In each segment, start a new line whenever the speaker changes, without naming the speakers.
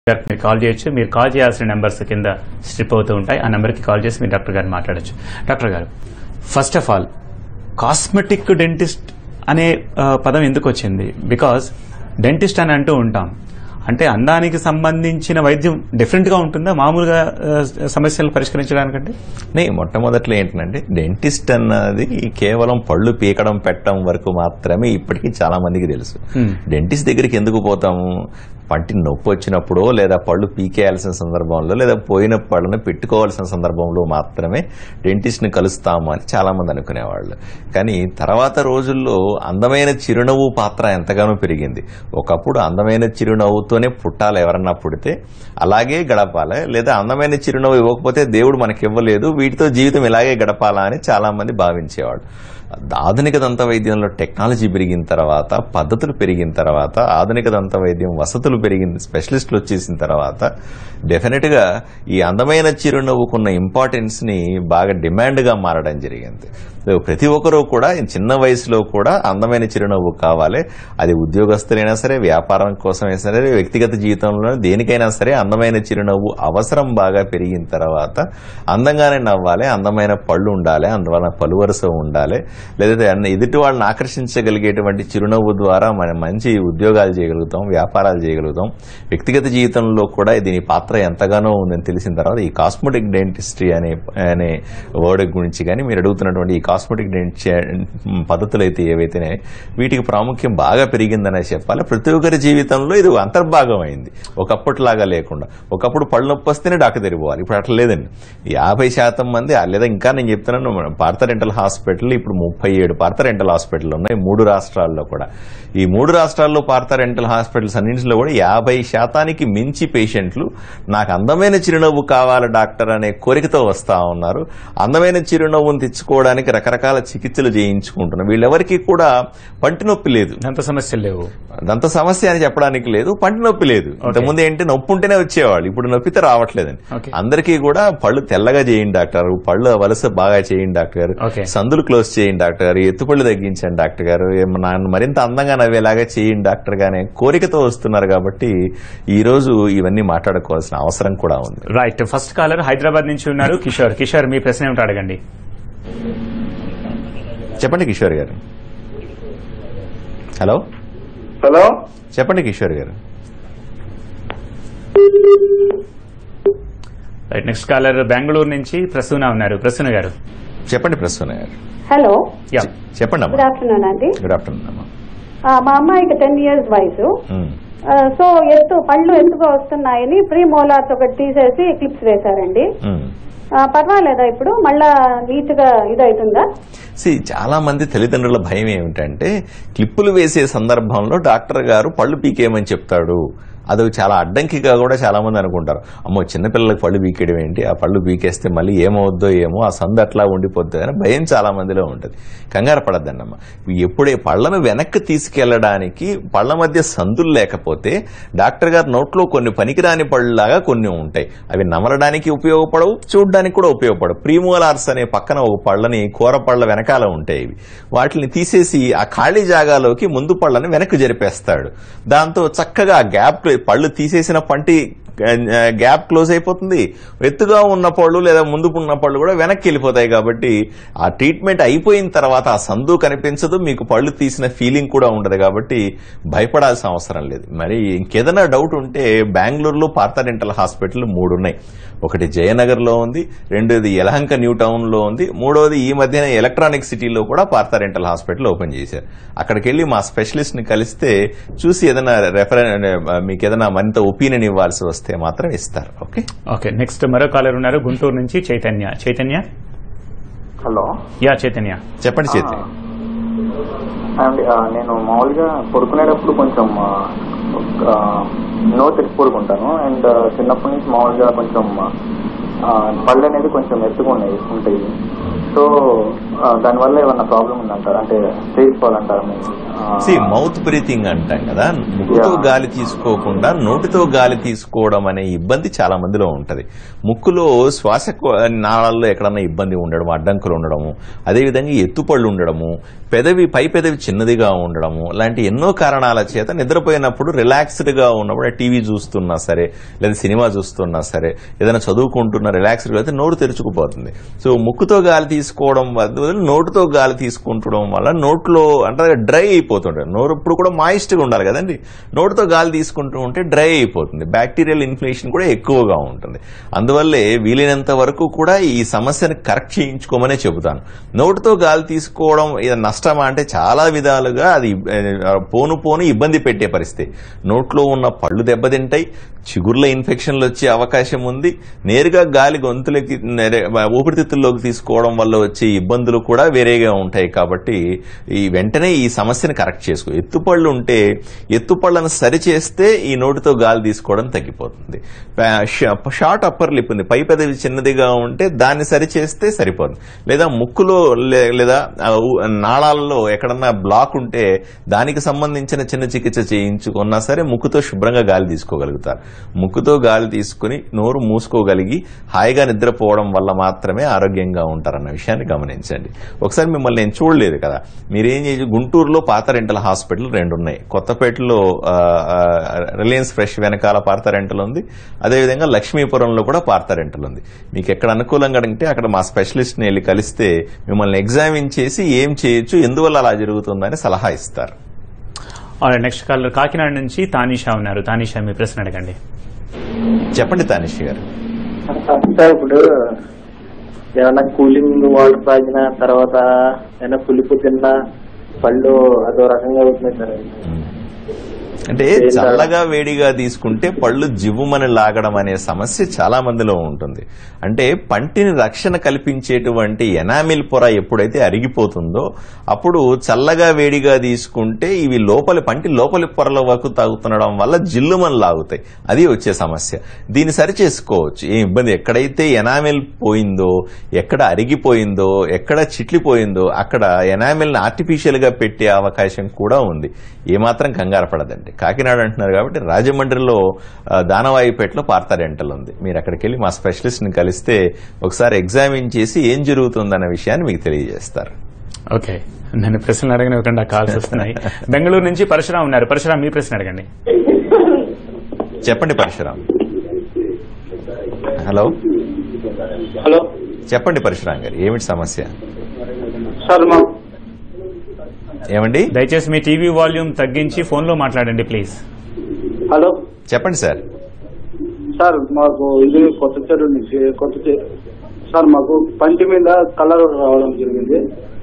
గారికి మీరు కాల్ చేయొచ్చు మీరు కాల్ చేయాల్సిన నెంబర్స్ కింద స్ట్రిప్ అవుతూ ఉంటాయి ఆ నెంబర్కి కాల్ చేసి మీరు డాక్టర్ గారిని మాట్లాడచ్చు డాక్టర్ గారు first of all cosmetic dentist అనే ఆ, పదం ఎందుకు వచ్చింది బికాజ్ డెంటిస్ట్ అని అంటూ ఉంటాం అంటే అందానికి సంబంధించిన వైద్యం డిఫరెంట్గా ఉంటుందా మామూలుగా ఆ, సమస్యలను పరిష్కరించడానికంటే
నే మొట్టమొదట్లో ఏంటంటే డెంటిస్ట్ అన్నది కేవలం పళ్ళు పీకడం పెట్టడం వరకు మాత్రమే ఇప్పటికీ చాలా మందికి తెలుసు
Hmm.
డెంటిస్ట్ దగ్గరికి ఎందుకు పోతాము పంటి నొప్పి వచ్చినప్పుడు లేదా పళ్ళు పీకేయాల్సిన సందర్భంలో లేదా పోయిన పళ్ళను పెట్టుకోవాల్సిన సందర్భంలో మాత్రమే డెంటిస్ట్ని కలుస్తాము అని చాలా మంది అనుకునేవాళ్ళు కానీ తర్వాత రోజుల్లో అందమైన చిరునవ్వు పాత్ర ఎంతగానో పెరిగింది ఒకప్పుడు అందమైన చిరునవ్వుతోనే పుట్టాలి ఎవరన్నా పుడితే అలాగే గడపాలి లేదా అందమైన చిరునవ్వు ఇవ్వకపోతే దేవుడు మనకి ఇవ్వలేదు వీటితో జీవితం ఇలాగే గడపాలా అని చాలా మంది భావించేవాళ్ళు ఆధునిక దంత వైద్యంలో టెక్నాలజీ పెరిగిన తర్వాత పద్ధతులు పెరిగిన తర్వాత ఆధునిక దంత వైద్యం వసతులు పెరిగిన స్పెషలిస్టులు వచ్చేసిన తర్వాత డెఫినెట్గా ఈ అందమైన చిరునవ్వుకున్న ఇంపార్టెన్స్ని బాగా డిమాండ్గా మారడం జరిగింది సో ప్రతి ఒక్కరూ కూడా ఈ చిన్న వయసులో కూడా అందమైన చిరునవ్వు కావాలి అది ఉద్యోగస్తులైనా సరే వ్యాపారం కోసమైనా సరే వ్యక్తిగత జీవితంలో దేనికైనా సరే అందమైన చిరునవ్వు అవసరం బాగా పెరిగిన తర్వాత అందంగానే నవ్వాలి అందమైన పళ్ళు ఉండాలి అందువలన పలువరుస ఉండాలి లేదా అన్ని ఎదుటి వాళ్ళని ఆకర్షించగలిగేటువంటి చిరునవ్వు ద్వారా మనం మంచి ఉద్యోగాలు చేయగలుగుతాం వ్యాపారాలు చేయగలుగుతాం వ్యక్తిగత జీవితంలో కూడా దీని పాత్ర ఎంతగానో ఉందని తెలిసిన తర్వాత ఈ కాస్మెటిక్ డెంటిస్ట్రీ అనే అనే వర్డ్ గురించి కానీ మీరు అడుగుతున్నటువంటి ఈ కాస్మెటిక్ డెంటి పద్ధతులు అయితే ఏవైతేనే వీటికి ప్రాముఖ్యం బాగా పెరిగిందనే చెప్పాలి ప్రతి ఒక్కరి జీవితంలో ఇది అంతర్భాగం అయింది ఒకప్పటిలాగా లేకుండా ఒకప్పుడు పళ్ళు నొప్పి వస్తేనే డాక్టర్ దగ్గరికి పోవాలి ఇప్పుడు అట్లా లేదండి యాభై శాతం మంది ఆ లేదా ఇంకా నేను చెప్తున్నాను మన భారత డెంటల్ హాస్పిటల్ ఇప్పుడు ముప్పై ఏడు భారత డెంటల్ హాస్పిటల్ ఉన్నాయి మూడు రాష్ట్రాల్లో కూడా ఈ మూడు రాష్ట్రాల్లో భారత డెంటల్ హాస్పిటల్స్ అన్నింటిలో కూడా యాభై శాతానికి మించి పేషెంట్లు నాకు అందమైన చిరునవ్వు కావాలి డాక్టర్ అనే కోరికతో వస్తా ఉన్నారు అందమైన చిరునవ్వును తెచ్చుకోవడానికి రకరకాల చికిత్సలు చేయించుకుంటున్నారు వీళ్ళెవరికి కూడా పంటి నొప్పి లేదు
దంత సమస్యలు లేవు
దంత సమస్య అని చెప్పడానికి లేదు పంటి నొప్పి లేదు ఇంతకుముందు ఏంటి నొప్పి ఉంటేనే వచ్చేవాళ్ళు ఇప్పుడు నొప్పితే రావట్లేదండి
Okay.
అందరికీ కూడా పళ్ళు తెల్లగా చేయండి డాక్టర్ పళ్ళు వలస బాగా చేయండి డాక్టర్ గారు
Okay.
సందులు క్లోజ్ చేయండి డాక్టర్ గారు ఎత్తుపళ్ళు తగ్గించండి డాక్టర్ గారు ఏం నా- మరింత అందంగా నవ్వేలాగా చేయండి డాక్టర్ గానే కోరికతో వస్తున్నారు కాబట్టి ఈ రోజు ఇవన్నీ మాట్లాడుకోవాల్సిన అవసరం కూడా ఉంది
రైట్ ఫస్ట్ కాలర్ హైదరాబాద్ నుంచి ఉన్నారు కిషోర్ కిషోర్ మీ ప్రశ్న ఏమిటో అడగండి
చెప్పండి కిషోర్ గారు హలో
హలో
చెప్పండి కిషోర్ గారు
రైట్ నెక్స్ట్ కాలర్ బెంగళూరు నుంచి ప్రసూన ఉన్నారు ప్రసూన గారు
చెప్పండి ప్రసన్న గారు
హలో
యా
చెప్పండి
గుడ్
అమ్మా
ఆఫ్టర్నూన్ అండి
గుడ్ ఆఫ్టర్నూన్ అమ్మా
ఆ, మా అమ్మాయికి టెన్ ఇయర్స్ వయసు
ఉమ్.
ఆ, సో ఎత్తు పళ్ళు ఎత్తుగా వస్తున్నాయని ప్రీ మోలార్స్ ఒకటి తీసేసి క్లిప్స్ వేశారండి
ఉమ్.
ఆ, పర్వాలేదా ఇప్పుడు మళ్ళా నీట్ గా ఇదవుతుందా
సి చాలా మంది తల్లిదండ్రుల భయం ఏమిటంటే క్లిప్పులు వేసే సందర్భంలో డాక్టర్ గారు పళ్ళు పీకేయమని చెప్తాడు అది చాలా అడ్డంకిగా కూడా చాలా మంది అనుకుంటారు అమ్మో చిన్నపిల్లలకు పళ్ళు పీకేయడం ఏంటి ఆ పళ్ళు పీకేస్తే మళ్ళీ ఏమవుద్దో ఏమో ఆ సందు అట్లా ఉండిపోద్ది అని భయం చాలా మందిలో ఉంటుంది కంగారు పడద్దండమ్మ ఎప్పుడే పళ్ళను వెనక్కి తీసుకెళ్లడానికి పళ్ళ మధ్య సందులు లేకపోతే డాక్టర్ గారు నోట్లో కొన్ని పనికిరాని పళ్ళలాగా కొన్ని ఉంటాయి అవి నమలడానికి ఉపయోగపడవు చూడడానికి కూడా ఉపయోగపడవు ప్రీమోలార్స్ అనే పక్కన ఒక పళ్ళని కూర పళ్ళ వెనకాల ఉంటాయి ఇవి వాటిని తీసేసి ఆ ఖాళీ జాగాలోకి ముందు పళ్ళని వెనక్కి జరిపేస్తాడు దాంతో చక్కగా ఆ గ్యాప్ పళ్ళు తీసేసిన పంటి ఆ, గ్యాప్ క్లోజ్ అయిపోతుంది ఎత్తుగా ఉన్న పళ్ళు లేదా ముందు ఉన్న పళ్ళు కూడా వెనక్కి వెళ్ళిపోతాయి కాబట్టి ఆ ట్రీట్మెంట్ అయిపోయిన తర్వాత ఆ సందు కనిపించదు మీకు పళ్ళు తీసిన ఫీలింగ్ కూడా ఉండదు కాబట్టి భయపడాల్సిన అవసరం లేదు మరి ఇంకేదైనా డౌట్ ఉంటే బెంగళూరులో పార్థ డెంటల్ హాస్పిటల్ మూడు ఉన్నాయి ఒకటి జయనగర్లో ఉంది రెండోది యలహంక న్యూ టౌన్ లో ఉంది మూడోది ఈ మధ్యన ఎలక్ట్రానిక్ సిటీలో కూడా పార్థ డెంటల్ హాస్పిటల్ ఓపెన్ చేశారు అక్కడికి వెళ్ళి మా స్పెషలిస్ట్ ని కలిస్తే చూసి ఏదైనా రెఫరెన్ మీకు ఏదైనా మరింత ఒపీనియన్ ఇవ్వాల్సి వస్తే మాత్రం ఇస్తారు ఓకే
ఓకే నెక్స్ట్ మరో కాలర్ ఉన్నారు గుంటూరు నుంచి చైతన్య చైతన్య
హలో
యా చైతన్య
చెప్పండి చేతి
అండి ఆ, నేను మామూలుగా పడుకునేటప్పుడు కొంచెం నో తెచ్చి పడుకుంటాను అండ్ చిన్నప్పటి నుంచి మామూలుగా కొంచెం ఆ, పళ్ళు అనేది కొంచెం ఎత్తుగా ఉన్నాయి ఉంటాయి సో ఆ, దానివల్ల ఏమన్నా ప్రాబ్లం ఉందంటారా అంటే చేసుకోవాలంటారా మీరు ఆ,
సి మౌత్ బ్రీతింగ్ అంటాం కదా ముక్కుతో
Yeah.
గాలి తీసుకోకుండా నోటితో గాలి తీసుకోవడం అనే ఇబ్బంది చాలా మందిలో ఉంటది ముక్కులో శ్వాస నాళాల్లో ఎక్కడన్నా ఇబ్బంది ఉండడం అడ్డంకులు ఉండడము అదేవిధంగా ఎత్తుపళ్ళు ఉండడము పెదవి పై పెదవి చిన్నదిగా ఉండడము లాంటి ఎన్నో కారణాల చేత నిద్రపోయినప్పుడు రిలాక్స్డ్ గా ఉన్నప్పుడు టీవీ చూస్తున్నా సరే లేదా సినిమా చూస్తున్నా సరే ఏదైనా చదువుకుంటున్నా రిలాక్స్డ్ అయితే నోరు తెరుచుకుపోతుంది సో ముక్కుతో గాలి తీసుకోవడం వల్ల నోటుతో గాలి తీసుకుంటడం వల్ల నోట్లో అంటే డ్రై అయిపోతుంటుంది నోరు ఇప్పుడు కూడా మాయిస్ట్ గా ఉండాలి కదండి నోటుతో గాలి తీసుకుంటూ ఉంటే డ్రై అయిపోతుంది బ్యాక్టీరియల్ ఇన్ఫ్లేషన్ కూడా ఎక్కువగా ఉంటుంది అందువల్లే వీలైనంత వరకు కూడా ఈ సమస్యను కరెక్ట్ చేయించుకోమనే చెబుతాను నోటుతో గాలి తీసుకోవడం ఇది నష్టమా అంటే చాలా విధాలుగా అది ఆ, పోను పోను ఇబ్బంది పెట్టే పరిస్థితి నోట్లో ఉన్న పళ్ళు దెబ్బతింటాయి చిగుర్ల ఇన్ఫెక్షన్లు వచ్చే అవకాశం ఉంది నేరుగా గాలి గొంతులకి నెరే- ఊపిరితిత్తుల్లోకి తీసుకోవడం వల్ల వచ్చే ఇబ్బందులు కూడా వేరేగా ఉంటాయి కాబట్టి ఈ వెంటనే ఈ సమస్యను కరెక్ట్ చేసుకో ఎత్తుపళ్ళు ఉంటే ఎత్తుపళ్ళను సరిచేస్తే ఈ నోటితో గాలి తీసుకోవడం తగ్గిపోతుంది పా- ష- షార్ట్ అప్పర్ లిప్ ఉంది పై పెదవి చిన్నదిగా ఉంటే దాన్ని సరిచేస్తే సరిపోతుంది లేదా ముక్కులో లే- లేదా ఆ ఊ- నాళాల్లో ఎక్కడన్నా బ్లాక్ ఉంటే దానికి సంబంధించిన చిన్న చికిత్స చేయించుకున్నా సరే ముక్కుతో శుభ్రంగా గాలి తీసుకోగలుగుతారు ముక్కుతో గాలి తీసుకుని నోరు మూసుకోగలిగి హాయిగా నిద్రపోవడం వల్ల మాత్రమే ఆరోగ్యంగా ఉంటారన్న విషయాన్ని గమనించండి ఒకసారి మిమ్మల్ని నేను చూడలేదు కదా మీరేం చేసి గుంటూరులో పాత రెంటల్ హాస్పిటల్ రెండు ఉన్నాయి కొత్తపేటలో ఆ, ఆ, రిలయన్స్ ఫ్రెష్ వెనకాల పాత రెంటల్ ఉంది అదేవిధంగా లక్ష్మీపురంలో కూడా పాత రెంటల్ ఉంది మీకు ఎక్కడ అనుకూలంగా ఉంటే అక్కడ మా స్పెషలిస్ట్ని వెళ్ళి కలిస్తే మిమ్మల్ని ఎగ్జామిన్ చేసి ఏం చేయొచ్చు ఎందువల్ల అలా జరుగుతుందని సలహా ఇస్తారు
నెక్స్ట్ కాల్ కాకినాడ నుంచి తానిషా ఉన్నారు తానిషా మీ ప్రశ్న అడగండి
చెప్పండి తానిష్ గారు
సార్ ఇప్పుడు ఏమన్నా కూలింగ్ వాటర్ తాగిన తర్వాత ఏమైనా పులుపు తిన్నా పళ్ళు అదో రకంగా అవుతున్నాయి సార్
అంటే చల్లగా వేడిగా తీసుకుంటే పళ్ళు జివ్వుమని లాగడం అనే సమస్య చాలా మందిలో ఉంటుంది అంటే పంటిని రక్షణ కల్పించేటువంటి ఎనామిల్ పొర ఎప్పుడైతే అరిగిపోతుందో అప్పుడు చల్లగా వేడిగా తీసుకుంటే ఇవి లోపలి పంటి లోపలి పొరల వరకు తాగుతుండడం వల్ల జిల్లుమని లాగుతాయి అది వచ్చే సమస్య దీన్ని సరి చేసుకోవచ్చు ఏం ఇబ్బంది ఎక్కడైతే ఎనామిల్ పోయిందో ఎక్కడ అరిగిపోయిందో ఎక్కడ చిట్లిపోయిందో అక్కడ ఎనామిల్ని ఆర్టిఫిషియల్ గా పెట్టే అవకాశం కూడా ఉంది ఏమాత్రం కంగారు పడదండి కాకినాడ అంటున్నారు కాబట్టి రాజమండ్రిలో ఆ, దానవాయిపేటలో పార్తా డెంటల్ ఉంది మీరు అక్కడికి వెళ్ళి మా స్పెషలిస్ట్ ని కలిస్తే ఒకసారి ఎగ్జామిన్ చేసి ఏం జరుగుతుందన్న విషయాన్ని మీకు తెలియజేస్తారు
ఓకే నన్ను ప్రశ్నలు అడగనివ్వకుండా కాల్స్ వస్తున్నాయి బెంగళూరు నుంచి పరశురామ్ ఉన్నారు పరశురామ్ మీ ప్రశ్న అడగండి
చెప్పండి పరశురామ్ హలో
హలో
చెప్పండి పరశురామ్ గారు ఏమిటి సమస్య
సార్ మా
ఏమండి
దయచేసి మీ టీవీ వాల్యూమ్ తగ్గించి ఫోన్ లో మాట్లాడండి ప్లీజ్
హలో
చెప్పండి సార్
సార్ మాకు ఇది కొత్త చెరువు నుంచి కొత్త చె- సార్ మాకు పంటి మీద కలర్ రావడం జరిగింది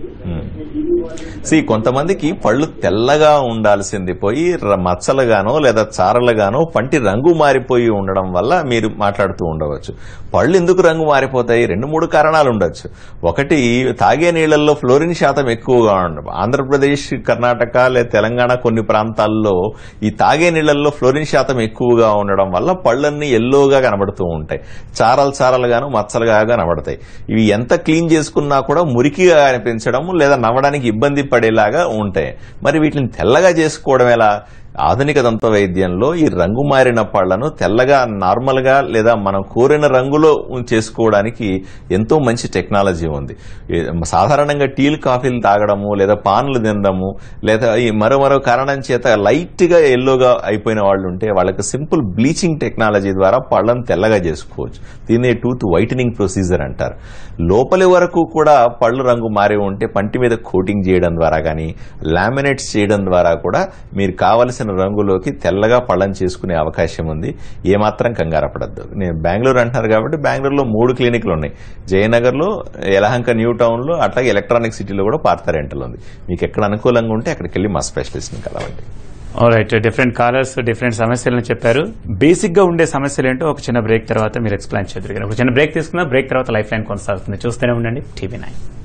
సి కొంతమందికి పళ్ళు తెల్లగా ఉండాల్సింది పోయి ర- మచ్చలుగానో లేదా చారలుగానో పంటి రంగు మారిపోయి ఉండడం వల్ల మీరు మాట్లాడుతూ ఉండవచ్చు పళ్ళు ఎందుకు రంగు మారిపోతాయి రెండు మూడు కారణాలు ఉండొచ్చు ఒకటి తాగే నీళ్లలో ఫ్లోరిన్ శాతం ఎక్కువగా ఉండడం ఆంధ్రప్రదేశ్ కర్ణాటక లేదా తెలంగాణ కొన్ని ప్రాంతాల్లో ఈ తాగే నీళ్లలో ఫ్లోరిన్ శాతం ఎక్కువగా ఉండడం వల్ల పళ్ళన్నీ ఎల్లోగా కనబడుతూ ఉంటాయి చారలు చారలుగాను మచ్చలుగా కనబడతాయి ఇవి ఎంత క్లీన్ చేసుకున్నా కూడా మురికిగా అనిపించడం లేదా నవ్వడానికి ఇబ్బంది పడేలాగా ఉంటాయి మరి వీటిని తెల్లగా చేసుకోవడం ఎలా ఆధునిక దంత వైద్యంలో ఈ రంగు మారిన పళ్లను తెల్లగా నార్మల్ గా లేదా మనం కోరిన రంగులో చేసుకోవడానికి ఎంతో మంచి టెక్నాలజీ ఉంది ఈ సాధారణంగా టీలు కాఫీలు తాగడము లేదా పాన్లు తినడము లేదా ఈ మరో మరో కారణం చేత లైట్ గా ఎల్లోగా అయిపోయిన వాళ్ళు ఉంటే వాళ్ళకి సింపుల్ బ్లీచింగ్ టెక్నాలజీ ద్వారా పళ్ళను తెల్లగా చేసుకోవచ్చు దీన్ని టూత్ వైటనింగ్ ప్రొసీజర్ అంటారు లోపలి వరకు కూడా పళ్ళు రంగు మారి ఉంటే పంటి మీద కోటింగ్ చేయడం ద్వారా కానీ లామినేట్స్ చేయడం ద్వారా కూడా మీరు కావలసిన రంగులోకి తెల్లగా పళ్ళని చేసుకునే అవకాశం ఉంది ఏమాత్రం కంగారు పడద్దు నేను బెంగళూరు అంటున్నారు కాబట్టి బెంగళూరులో మూడు క్లినిక్లు ఉన్నాయి జయనగర్లో యలహంక న్యూ టౌన్లో అట్లాగే ఎలక్ట్రానిక్ సిటీలో కూడా పార్తా రెంటల్ ఉంది మీకు ఎక్కడ అనుకూలంగా ఉంటే అక్కడికి వెళ్ళి మా స్పెషలిస్ట్ని కలవండి
రైట్ డిఫరెంట్ కాలర్స్ డిఫరెంట్ సమస్యలను చెప్పారు బేసిక్ గా ఉండే సమస్యలు ఏంటో ఒక చిన్న బ్రేక్ తర్వాత మీరు ఎక్స్ప్లెయిన్ చేద్దరు ఒక చిన్న బ్రేక్ తీసుకున్నా బ్రేక్ తర్వాత లైఫ్ లైన్ కొనసాగుతుంది చూస్తూనే ఉండండి టీవీ నైన్